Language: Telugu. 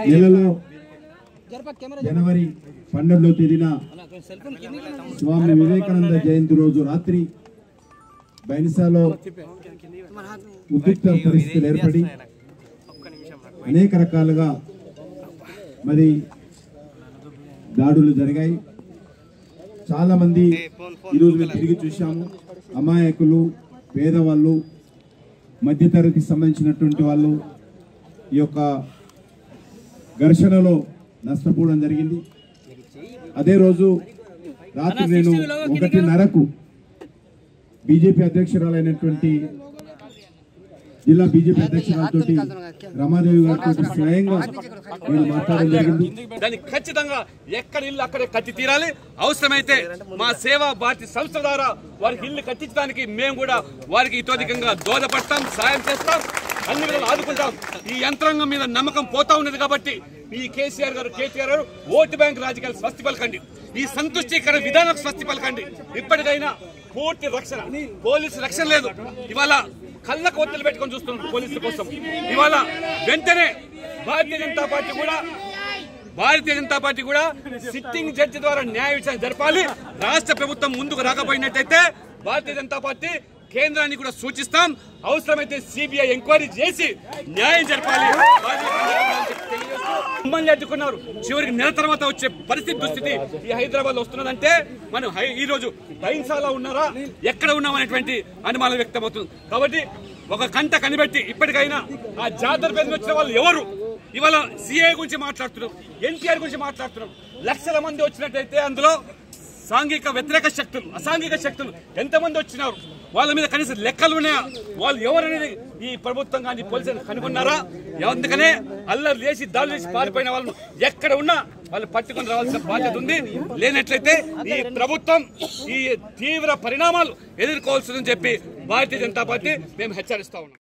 నెలలో జనవరి పన్నెండవ తేదీన స్వామి వివేకానంద జయంతి రోజు రాత్రి బైన్సాలో ఉద్రిక్త పరిస్థితులు ఏర్పడి అనేక రకాలుగా మరి దాడులు జరిగాయి చాలా మంది ఈరోజు మేము తిరిగి చూశాము అమాయకులు పేదవాళ్ళు మధ్యతరగతికి సంబంధించినటువంటి వాళ్ళు ఈ యొక్క ఘర్షణలో నష్టపోవడం జరిగింది అదే రోజు రాత్రి నేను ఒకటిన్నరకు బీజేపీ అధ్యక్షురాలైనటువంటి జిల్లా బీజేపీ అధ్యక్షురాలతోటి రమాదేవి గారితో స్వయంగా నేను మాట్లాడడం జరిగింది దాన్ని ఖచ్చితంగా ఎక్కడ ఇల్లు అక్కడే కట్టి తీరాలి అవసరమైతే మా సేవా భారతి సంస్థ ద్వారా వారికి ఇల్లు కట్టించడానికి మేము కూడా వారికి ఇతోధికంగా దోహదపడతాం సాయం చేస్తాం అన్ని విధాలు ఆదుకుంటాం ఈ యంత్రాంగం మీద నమ్మకం పోతా ఉన్నది కాబట్టి ఈ కేసీఆర్ గారు కేటీఆర్ గారు ఓటు బ్యాంక్ రాజకీయాలు స్వస్తి పలకండి ఈ సంతుష్టీకరణ విధానం స్వస్తి పలకండి ఇప్పటికైనా పూర్తి రక్షణ పోలీసు రక్షణ లేదు ఇవాళ కళ్ళకు ఒత్తిడి పెట్టుకొని చూస్తున్నాం పోలీసుల కోసం ఇవాళ వెంటనే భారతీయ జనతా పార్టీ కూడా భారతీయ జనతా పార్టీ కూడా సిట్టింగ్ జడ్జి ద్వారా న్యాయ విచారణ జరపాలి రాష్ట్ర ప్రభుత్వం ముందుకు రాకపోయినట్టయితే భారతీయ జనతా పార్టీ కేంద్రాన్ని కూడా సూచిస్తాం అవసరమైతే సిబిఐ ఎంక్వైరీ చేసి న్యాయం జరపాలి మమ్మల్ని అడ్డుకున్నారు చివరికి నెల తర్వాత వచ్చే పరిస్థితి దుస్థితి ఈ హైదరాబాద్ లో వస్తున్నదంటే మనం హై- ఈ రోజు బైన్సాలో ఉన్నారా ఎక్కడ ఉన్నాం అనేటువంటి అనుమానం వ్యక్తమవుతుంది కాబట్టి ఒక కంట కనిపెట్టి ఇప్పటికైనా ఆ జాతర పేరు మీద వచ్చిన వాళ్ళు ఎవరు ఇవాళ సిఏ గురించి మాట్లాడుతున్నాం ఎన్టీఆర్ గురించి మాట్లాడుతున్నాం లక్షల మంది వచ్చినట్టయితే అందులో సాంఘిక వ్యతిరేక శక్తులు అసాంఘిక శక్తులు ఎంతమంది వచ్చినారు వాళ్ళ మీద కనీసం లెక్కలు ఉన్నాయా వాళ్ళు ఎవరనేది ఈ ప్రభుత్వం కానీ పోలీసులు కనుగొన్నారా అందుకనే అల్లరి లేచి దాడులు చేసి పారిపోయిన వాళ్ళను ఎక్కడ ఉన్నా వాళ్ళు పట్టుకొని రావాల్సిన బాధ్యత ఉంది లేనట్లయితే ఈ ప్రభుత్వం ఈ తీవ్ర పరిణామాలు ఎదుర్కోవాల్సిందని చెప్పి భారతీయ జనతా పార్టీ మేము హెచ్చరిస్తా ఉన్నాం